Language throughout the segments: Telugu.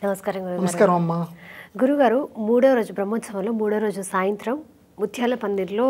నమస్కారం గురుగారు నమస్కారం అమ్మా గురుగారు మూడో రోజు బ్రహ్మోత్సవంలో మూడో రోజు సాయంత్రం ముత్యాల పందిర్లో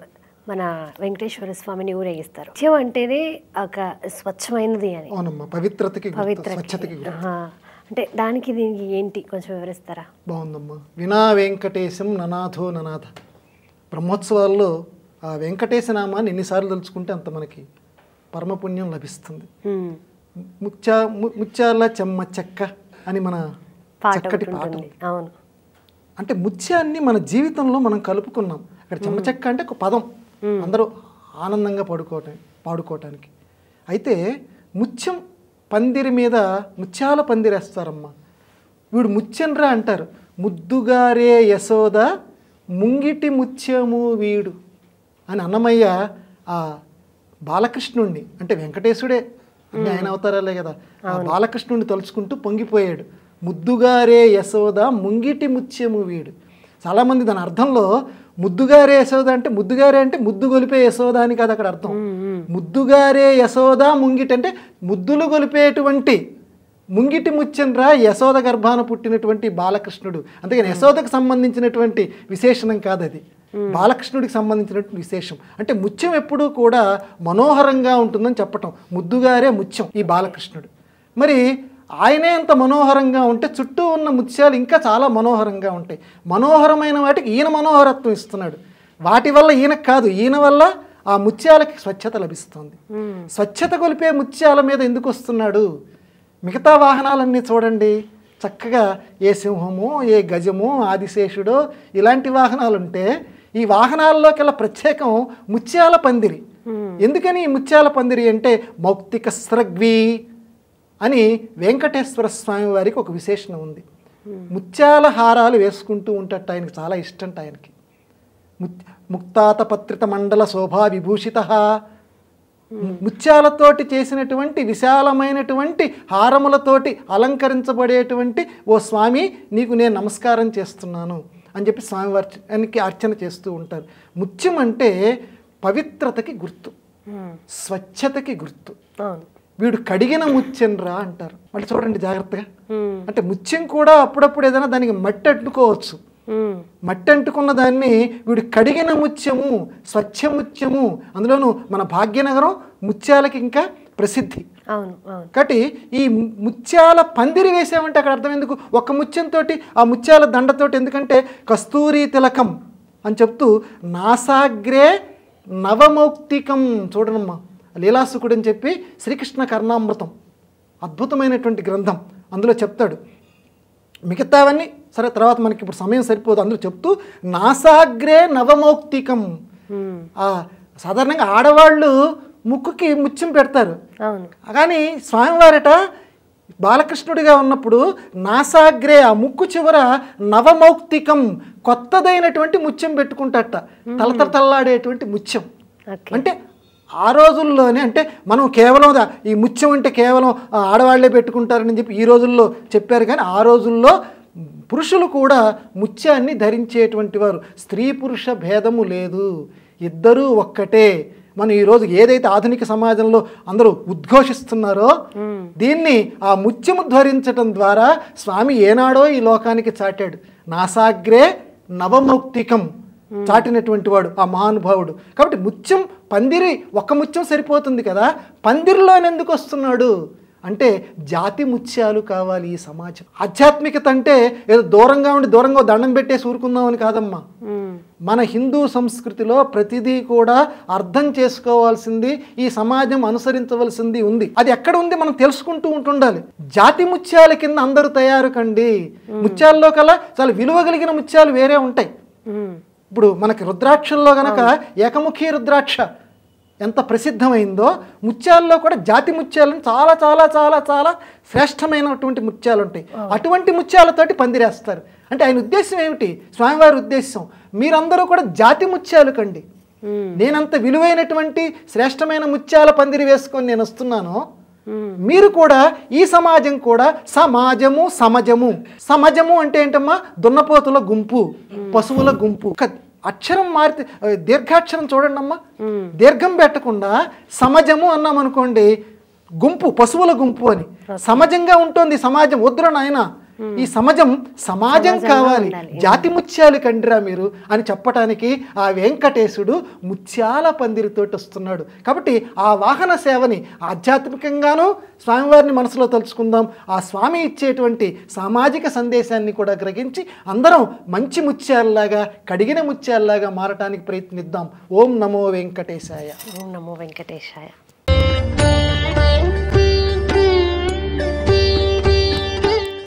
మన వెంకటేశ్వర స్వామిని ఊరేగిస్తారు ముత్యం అంటేనే ఒక స్వచ్ఛమైనది అని అవునమ్మా పవిత్రతకి గుర్తు, పవిత్ర స్వచ్ఛతకి గుర్తు. అంటే దానికి దీనికి ఏంటి కొంచెం వివరిస్తారా బాగుందమ్మా వినా వెంకటేశం ననాథో ననాథ బ్రహ్మోత్సవాల్లో ఆ వెంకటేశ నామాన్ని ఎన్నిసార్లు తలుచుకుంటే అంత మనకి పరమపుణ్యం లభిస్తుంది హ్మ్. ముత్యా ము- ముత్యాల చెమ్మ చెక్క అని మన పాట చక్కటి ఒకటి పాట ఉంటుంది అవును అంటే ముత్యాన్ని మన జీవితంలో మనం కలుపుకున్నాం అక్కడ చెమ్మ చెక్క అంటే ఒక పదం అందరూ ఆనందంగా పడుకోవటం పాడుకోవటానికి అయితే ముత్యం పందిరి మీద ముత్యాల పందిరేస్తారమ్మా వీడు ముత్యంరా అంటారు ముద్దుగారే యశోద ముంగిటి ముత్యము వీడు అని అన్నమయ్య ఆ బాలకృష్ణుణ్ణి అంటే వెంకటేశుడే అన్ని ఆయన అవతారాలే కదా ఆ బాలకృష్ణుడిని తలుచుకుంటూ పొంగిపోయాడు ముద్దుగారే యశోద ముంగిటి ముత్యము వీడు చాలామంది దాని అర్థంలో ముద్దుగారే యశోద అంటే ముద్దుగారే అంటే ముద్దు గొలిపే యశోద అని కాదు అక్కడ అర్థం ముద్దుగారే యశోద ముంగిటి అంటే ముద్దులు గొలిపేటువంటి ముంగిటి ముత్యంరా యశోద గర్భాన పుట్టినటువంటి బాలకృష్ణుడు అందుకని యశోదకు సంబంధించినటువంటి విశేషణం కాదు అది బాలకృష్ణుడికి సంబంధించినటువంటి విశేషం అంటే ముత్యం ఎప్పుడూ కూడా మనోహరంగా ఉంటుందని చెప్పటం ముద్దుగారే ముత్యం ఈ బాలకృష్ణుడు మరి ఆయనే అంత మనోహరంగా ఉంటే చుట్టూ ఉన్న ముత్యాలు ఇంకా చాలా మనోహరంగా ఉంటాయి మనోహరమైన వాటికి ఈయన మనోహరత్వం ఇస్తున్నాడు వాటి వల్ల ఈయనకు కాదు ఈయన వల్ల ఆ ముత్యాలకి స్వచ్ఛత లభిస్తుంది స్వచ్ఛత కొలిపే ముత్యాల మీద ఎందుకు వస్తున్నాడు మిగతా వాహనాలన్నీ చూడండి చక్కగా ఏ సింహమో ఏ గజమో ఆదిశేషుడో ఇలాంటి వాహనాలు ఉంటే ఈ వాహనాల్లోకెల్లా ప్రత్యేకం ముత్యాల పందిరి ఎందుకని ఈ ముత్యాల పందిరి అంటే మౌక్తిక స్రగ్వి అని వెంకటేశ్వర స్వామి వారికి ఒక విశేషణం ఉంది ముత్యాల హారాలు వేసుకుంటూ ఉంటట్టు ఆయనకి చాలా ఇష్టంట ఆయనకి ముత్ ముక్తాత పత్రిత మండల శోభా విభూషిత ముత్యాలతోటి చేసినటువంటి విశాలమైనటువంటి హారములతోటి అలంకరించబడేటువంటి ఓ స్వామి నీకు నేను నమస్కారం చేస్తున్నాను అని చెప్పి స్వామివారికి అర్చన చేస్తూ ఉంటారు ముత్యం అంటే పవిత్రతకి గుర్తు హ్మ్. స్వచ్ఛతకి గుర్తు అవును వీడు కడిగిన ముత్యం రా అంటారు మళ్ళీ చూడండి జాగ్రత్తగా హ్మ్. అంటే ముత్యం కూడా అప్పుడప్పుడు ఏదైనా దానికి మట్టి అంటుకోవచ్చు హ్మ్. మట్టి అంటుకున్న దాన్ని వీడు కడిగిన ముత్యము స్వచ్ఛ ముత్యము అందులోనూ మన భాగ్యనగరం ముత్యాలకి ఇంకా ప్రసిద్ధి అవును అవును కాబట్టి ఈ ముత్యాల పందిరి వేసామంటే అక్కడ అర్థం ఎందుకు ఒక ముత్యంతో ఆ ముత్యాల దండతోటి ఎందుకంటే కస్తూరి తిలకం అని చెప్తూ నాసాగ్రే నవమౌక్తికం చూడనమ్మా లీలాసుకుడు అని చెప్పి శ్రీకృష్ణ కర్ణామృతం అద్భుతమైనటువంటి గ్రంథం అందులో చెప్తాడు మిగతావన్నీ సరే తర్వాత మనకి ఇప్పుడు సమయం సరిపోదు అందులో చెప్తూ నాసాగ్రే నవమౌక్తికం హ్మ్. ఆ సాధారణంగా ఆడవాళ్ళు ముక్కుకి ముత్యం పెడతారు అవును కానీ స్వామివారట బాలకృష్ణుడిగా ఉన్నప్పుడు నాసాగ్రే ఆ ముక్కు చివర నవమౌక్తికం కొత్తదైనటువంటి ముత్యం పెట్టుకుంటాట తలతల తల్లాడేటువంటి ముత్యం ఓకే అంటే ఆ రోజుల్లోనే అంటే మనం కేవలం దా- ఈ ముత్యం అంటే కేవలం ఆ, ఆడవాళ్లే పెట్టుకుంటారని చెప్పి ఈ రోజుల్లో చెప్పారు కానీ ఆ రోజుల్లో పురుషులు కూడా ముత్యాన్ని ధరించేటువంటి వారు స్త్రీ పురుష భేదము లేదు ఇద్దరూ ఒక్కటే మనం ఈరోజు ఏదైతే ఆధునిక సమాజంలో అందరూ ఉద్ఘోషిస్తున్నారో దీన్ని ఆ ముత్యము ధరించటం ద్వారా స్వామి ఏనాడో ఈ లోకానికి చాటాడు నాసాగ్రే నవమౌక్తికం చాటినటువంటి వాడు ఆ మహానుభావుడు కాబట్టి ముత్యం పందిరి ఒక్క ముత్యం సరిపోతుంది కదా పందిరిలోనెందుకు వస్తున్నాడు అంటే జాతి ముత్యాలు కావాలి ఈ సమాజం ఆధ్యాత్మికత అంటే ఏదో దూరంగా ఉండి దూరంగా దండం పెట్టేసి ఊరుకుందామని కాదమ్మా హ్మ్. మన హిందూ సంస్కృతిలో ప్రతిదీ కూడా అర్థం చేసుకోవాల్సింది ఈ సమాజం అనుసరించవలసింది ఉంది అది ఎక్కడ ఉంది మనం తెలుసుకుంటూ ఉంటుండాలి జాతి ముత్యాల కింద అందరూ తయారు కండి ముత్యాల్లో కల్లా చాలా విలువ కలిగిన ముత్యాలు వేరే ఉంటాయి హ్మ్. ఇప్పుడు మనకి రుద్రాక్షల్లో గనక ఏకముఖి రుద్రాక్ష ఎంత ప్రసిద్ధమైందో ముత్యాల్లో కూడా జాతి ముత్యాలను చాలా చాలా చాలా చాలా శ్రేష్టమైనటువంటి ముత్యాలు ఉంటాయి అటువంటి ముత్యాలతోటి పందిరేస్తారు అంటే ఆయన ఉద్దేశం ఏమిటి స్వామివారి ఉద్దేశం మీరందరూ కూడా జాతి ముత్యాలు కండి హ్మ్. నేనంత విలువైనటువంటి శ్రేష్టమైన ముత్యాల పందిరి వేసుకొని నేను వస్తున్నాను హ్మ్. మీరు కూడా ఈ సమాజం కూడా సమాజము సమజము సమజము అంటే ఏంటమ్మా దున్నపోతుల గుంపు పశువుల గుంపు ఒక అక్షరం మారితే ఆ, దీర్ఘాక్షరం చూడండి అమ్మా దీర్ఘం పెట్టకుండా సమజము అన్నాం అనుకోండి గుంపు పశువుల గుంపు అని సమజంగా ఉంటుంది సమాజం వద్దురా నాయన ఈ సమాజం సమాజం కావాలి జాతి ముత్యాలు కండిరా మీరు అని చెప్పటానికి ఆ వెంకటేశుడు ముత్యాల పందిరితోటి వస్తున్నాడు కాబట్టి ఆ వాహన సేవని ఆధ్యాత్మికంగానూ స్వామివారిని మనసులో తలుచుకుందాం ఆ స్వామి ఇచ్చేటువంటి సామాజిక సందేశాన్ని కూడా గ్రహించి అందరం మంచి ముత్యాలలాగా కడిగిన ముత్యాలలాగా మారటానికి ప్రయత్నిద్దాం ఓం నమో వెంకటేశాయ ఓం నమో వెంకటేశాయ